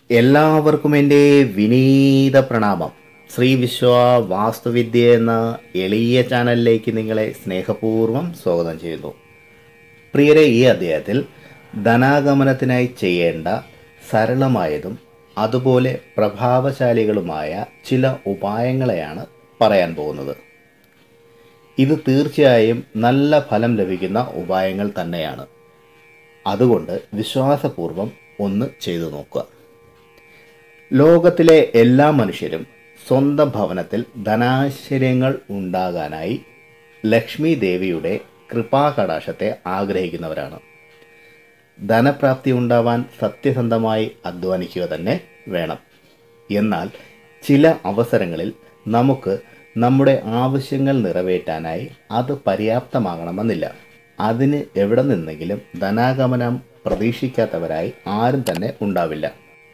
എല്ലാവർക്കും എൻ്റെ വിനീത പ്രണാമം ശ്രീ വിശ്വ വാസ്തുവിദ്യ എന്ന എളിയ ചാനലിലേക്ക് നിങ്ങളെ സ്നേഹപൂർവ്വം സ്വാഗതം ചെയ്യുന്നു പ്രിയരെ ഈ അധ്യായത്തിൽ ധനാഗമനത്തിനായി ചെയ്യേണ്ട സരളമായതും അതുപോലെ പ്രഭാവശാലികളുമായ ചില ഉപായങ്ങളെയാണ് പറയാൻ പോകുന്നത് ഇത് തീർച്ചയായും നല്ല ഫലം ലഭിക്കുന്ന ഉപായങ്ങൾ തന്നെയാണ് അതുകൊണ്ട് വിശ്വാസപൂർവം ഒന്ന് ചെയ്തു നോക്കുക ലോകത്തിലെ എല്ലാ മനുഷ്യരും സ്വന്തം ഭവനത്തിൽ ധനാശ്ചര്യങ്ങൾ ഉണ്ടാകാനായി ലക്ഷ്മി ദേവിയുടെ കൃപാകടാശത്തെ ആഗ്രഹിക്കുന്നവരാണ് ധനപ്രാപ്തി ഉണ്ടാവാൻ സത്യസന്ധമായി അധ്വാനിക്കുക തന്നെ വേണം എന്നാൽ ചില അവസരങ്ങളിൽ നമുക്ക് നമ്മുടെ ആവശ്യങ്ങൾ നിറവേറ്റാനായി അത് പര്യാപ്തമാകണമെന്നില്ല അതിന് എവിടെ നിന്നെങ്കിലും ധനാഗമനം പ്രതീക്ഷിക്കാത്തവരായി ആരും തന്നെ ഉണ്ടാവില്ല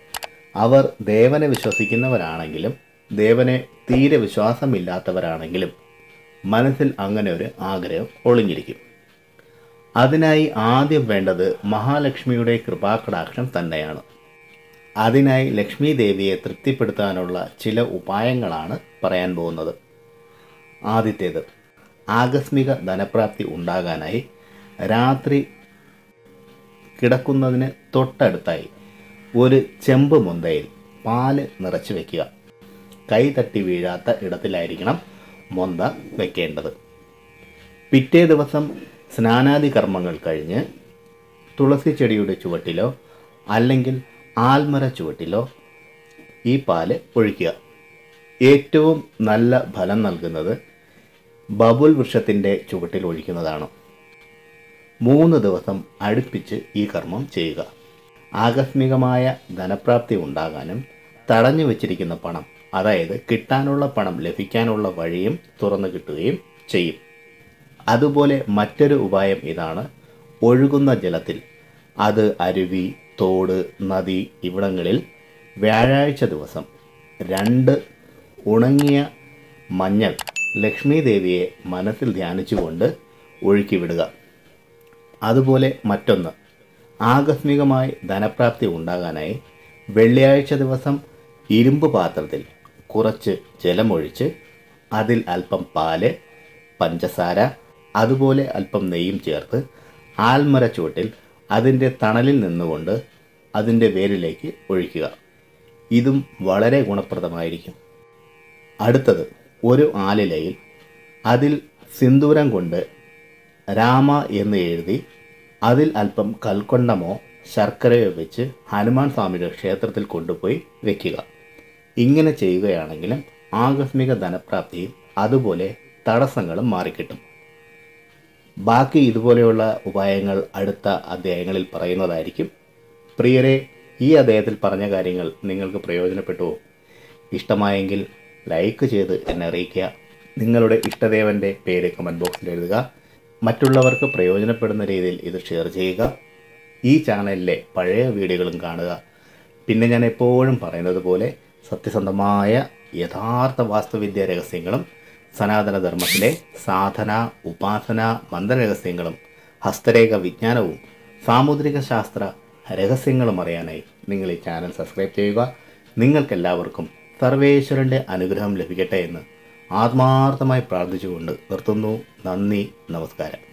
അവർ ദേവനെ വിശ്വസിക്കുന്നവരാണെങ്കിലും ദേവനെ തീരെ വിശ്വാസമില്ലാത്തവരാണെങ്കിലും മനസ്സിൽ അങ്ങനെ ഒരു ആഗ്രഹം ഒളിഞ്ഞിരിക്കും അതിനായി ആദ്യം വേണ്ടത് മഹാലക്ഷ്മിയുടെ കൃപാകടാക്ഷം തന്നെയാണ് അതിനായി ലക്ഷ്മി ദേവിയെ തൃപ്തിപ്പെടുത്താനുള്ള ചില ഉപായങ്ങളാണ് പറയാൻ പോകുന്നത് ആദ്യത്തേത് ആകസ്മിക ധനപ്രാപ്തി ഉണ്ടാകാനായി രാത്രി കിടക്കുന്നതിന് തൊട്ടടുത്തായി ഒരു ചെമ്പ് മുന്തയിൽ പാല് നിറച്ച് വെക്കുക കൈ തട്ടി വീഴാത്ത ഇടത്തിലായിരിക്കണം മൊന്ത വെക്കേണ്ടത് പിറ്റേ ദിവസം സ്നാനാദി കർമ്മങ്ങൾ കഴിഞ്ഞ് തുളസി ചെടിയുടെ ചുവട്ടിലോ അല്ലെങ്കിൽ ആൽമര ചുവട്ടിലോ ഈ പാല് ഒഴിക്കുക ഏറ്റവും നല്ല ഫലം നൽകുന്നത് ബബുൽ വൃക്ഷത്തിൻ്റെ ചുവട്ടിൽ ഒഴിക്കുന്നതാണ് മൂന്ന് ദിവസം അടുപ്പിച്ച് ഈ കർമ്മം ചെയ്യുക ആകസ്മികമായ ധനപ്രാപ്തി ഉണ്ടാകാനും തടഞ്ഞു വച്ചിരിക്കുന്ന പണം അതായത് കിട്ടാനുള്ള പണം ലഭിക്കാനുള്ള വഴിയും തുറന്നു കിട്ടുകയും ചെയ്യും അതുപോലെ മറ്റൊരു ഉപായം ഇതാണ് ഒഴുകുന്ന ജലത്തിൽ അത് അരുവി തോട് നദി ഇവിടങ്ങളിൽ വ്യാഴാഴ്ച ദിവസം രണ്ട് ഉണങ്ങിയ മഞ്ഞൾ ലക്ഷ്മി ദേവിയെ മനസ്സിൽ ധ്യാനിച്ചുകൊണ്ട് ഒഴുക്കി വിടുക അതുപോലെ മറ്റൊന്ന് ആകസ്മികമായി ധനപ്രാപ്തി ഉണ്ടാകാനായി വെള്ളിയാഴ്ച ദിവസം ഇരുമ്പ് പാത്രത്തിൽ കുറച്ച് ജലമൊഴിച്ച് അതിൽ അല്പം പാല് പഞ്ചസാര അതുപോലെ അല്പം നെയ്യും ചേർത്ത് ആൽമര ചുവട്ടിൽ അതിൻ്റെ തണലിൽ നിന്നുകൊണ്ട് അതിൻ്റെ വേരിലേക്ക് ഒഴിക്കുക ഇതും വളരെ ഗുണപ്രദമായിരിക്കും അടുത്തത് ഒരു ആലിലയിൽ അതിൽ സിന്ദൂരം കൊണ്ട് രാമ എന്ന് എഴുതി അതിൽ അല്പം കൽക്കൊണ്ടമോ ശർക്കരയോ വെച്ച് ഹനുമാൻ സ്വാമിയുടെ ക്ഷേത്രത്തിൽ കൊണ്ടുപോയി വെക്കുക ഇങ്ങനെ ചെയ്യുകയാണെങ്കിലും ആകസ്മിക ധനപ്രാപ്തിയും അതുപോലെ തടസ്സങ്ങളും മാറിക്കിട്ടും ബാക്കി ഇതുപോലെയുള്ള ഉപായങ്ങൾ അടുത്ത അധ്യായങ്ങളിൽ പറയുന്നതായിരിക്കും പ്രിയരെ ഈ അധ്യായത്തിൽ പറഞ്ഞ കാര്യങ്ങൾ നിങ്ങൾക്ക് പ്രയോജനപ്പെട്ടുവോ ഇഷ്ടമായെങ്കിൽ ലൈക്ക് ചെയ്ത് എന്നെ അറിയിക്കുക നിങ്ങളുടെ ഇഷ്ടദേവൻ്റെ പേര് കമൻറ്റ് ബോക്സിൽ എഴുതുക മറ്റുള്ളവർക്ക് പ്രയോജനപ്പെടുന്ന രീതിയിൽ ഇത് ഷെയർ ചെയ്യുക ഈ ചാനലിലെ പഴയ വീഡിയോകളും കാണുക പിന്നെ ഞാൻ എപ്പോഴും പറയുന്നത് പോലെ സത്യസന്ധമായ യഥാർത്ഥ വാസ്തുവിദ്യ രഹസ്യങ്ങളും സനാതനധർമ്മത്തിലെ സാധന ഉപാസന മന്ത്രരഹസ്യങ്ങളും ഹസ്തരേഖ വിജ്ഞാനവും സാമുദ്രിക ശാസ്ത്ര രഹസ്യങ്ങളും അറിയാനായി നിങ്ങൾ ഈ ചാനൽ സബ്സ്ക്രൈബ് ചെയ്യുക നിങ്ങൾക്കെല്ലാവർക്കും സർവേശ്വരൻ്റെ അനുഗ്രഹം ലഭിക്കട്ടെ എന്ന് ആത്മാർത്ഥമായി പ്രാർത്ഥിച്ചുകൊണ്ട് നിർത്തുന്നു നന്ദി നമസ്കാരം